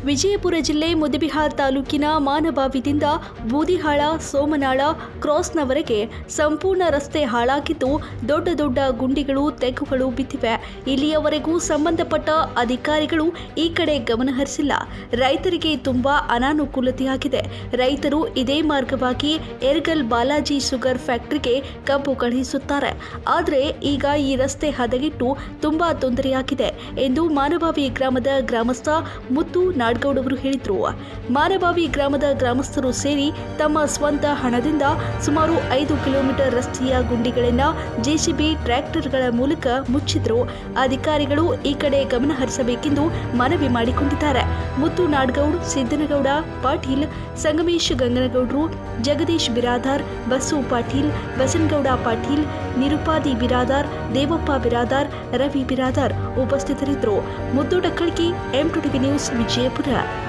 ವಿಜಯಪುರ ಜಿಲ್ಲೆ ಮುದಬಿಹಾರ್ ತಾಲೂಕಿನ ಮಾನಬಾವಿದಿಂದ ಬೂದಿಹಾಳ ಸೋಮನಾಳ ಕ್ರಾಸ್ನವರೆಗೆ ಸಂಪೂರ್ಣ ರಸ್ತೆ ಹಾಳಾಗಿದ್ದು ದೊಡ್ಡ ದೊಡ್ಡ ಗುಂಡಿಗಳು ತೆಗ್ಗುಗಳು ಬಿದ್ದಿವೆ ಇಲ್ಲಿಯವರೆಗೂ ಸಂಬಂಧಪಟ್ಟ ಅಧಿಕಾರಿಗಳು ಈ ಕಡೆ ಗಮನ ಹರಿಸಿಲ್ಲ ರೈತರಿಗೆ ತುಂಬಾ ಅನಾನುಕೂಲತೆಯಾಗಿದೆ ರೈತರು ಇದೇ ಮಾರ್ಗವಾಗಿ ಎರ್ಗಲ್ ಬಾಲಾಜಿ ಶುಗರ್ ಫ್ಯಾಕ್ಟರಿಗೆ ಕಬ್ಬು ಕಳುಹಿಸುತ್ತಾರೆ ಆದರೆ ಈಗ ಈ ರಸ್ತೆ ಹದಗೆಟ್ಟು ತುಂಬಾ ತೊಂದರೆಯಾಗಿದೆ ಎಂದು ಮಾನಬಾವಿ ಗ್ರಾಮದ ಗ್ರಾಮಸ್ಥ ಮುತ್ತು ನಾಡ್ಗೌಡವರು ಹೇಳಿದರು ಮಾನಬಾವಿ ಗ್ರಾಮದ ಗ್ರಾಮಸ್ಥರು ಸೇರಿ ತಮ್ಮ ಸ್ವಂತ ಹಣದಿಂದ ಸುಮಾರು ಐದು ಕಿಲೋಮೀಟರ್ ರಸ್ತೆಯ ಗುಂಡಿಗಳನ್ನು ಜೆಸಿಬಿ ಟ್ರ್ಯಾಕ್ಟರ್ಗಳ ಮೂಲಕ ಮುಚ್ಚಿದ್ರು ಅಧಿಕಾರಿಗಳು ಈ ಕಡೆ ಗಮನ ಹರಿಸಬೇಕೆಂದು ಮನವಿ ಮಾಡಿಕೊಂಡಿದ್ದಾರೆ ಮುತ್ತು ನಾಡ್ಗೌಡ್ ಸಿದ್ದನಗೌಡ ಪಾಟೀಲ್ ಸಂಗಮೇಶ್ ಗಂಗನಗೌಡರು ಜಗದೀಶ್ ಬಿರಾದಾರ್ ಬಸ್ಸು ಪಾಟೀಲ್ ಬಸನಗೌಡ ಪಾಟೀಲ್ ನಿರುಪಾದಿ ಬಿರಾದಾರ್ ದೇವಪ್ಪ ಬಿರಾದಾರ್ ರವಿ ಬಿರಾದಾರ್ ಉಪಸ್ಥಿತರಿದ್ದರು Muddu Dakkalki M two TV news Vijayapura